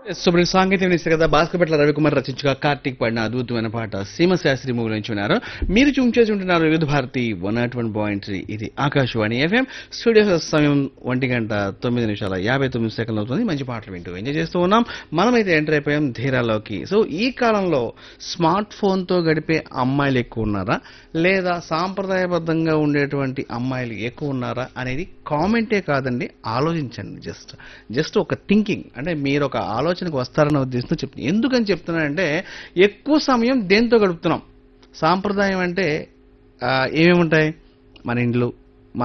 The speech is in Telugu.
సుబ్రహ్మణ్య సాంగీత్యం ఇస్తారు కదా భాస్కర్పట్ల రవికుమార్ రచించగా కార్తీక్ పాడిన అద్భుతమైన పాట సీమ శాస్త్రి మూవీ నుంచి ఉన్నారు మీరు చూమ్ చేసి ఉంటున్నారు Vividh Bharati one nought one point three ఇది ఆకాశవాణి ఎఫ్ఎం స్టూడియో సమయం ఒంటి గంట తొమ్మిది నిమిషాల యాభై తొమ్మిది సెకండ్లు అవుతుంది మంచి పాటలు వింటూ ఎంజాయ్ చేస్తూ ఉన్నాం మనమైతే ఎంటర్ అయిపోయాం ధీరాలోకి సో ఈ కాలంలో స్మార్ట్ ఫోన్తో గడిపే అమ్మాయిలు ఎక్కువ ఉన్నారా లేదా సాంప్రదాయబద్ధంగా ఉండేటువంటి అమ్మాయిలు ఎక్కువ ఉన్నారా అనేది కామెంటే కాదండి ఆలోచించండి జస్ట్ జస్ట్ ఒక థింకింగ్ అంటే మీరు ఒక ఆలోచనకు వస్తారన్న ఉద్దేశంతో చెప్తున్నాను ఎందుకని చెప్తున్నానంటే ఎక్కువ సమయం దేంతో గడుపుతున్నాం సాంప్రదాయం అంటే ఆ, ఏమేమి ఉంటాయి మన ఇండ్లు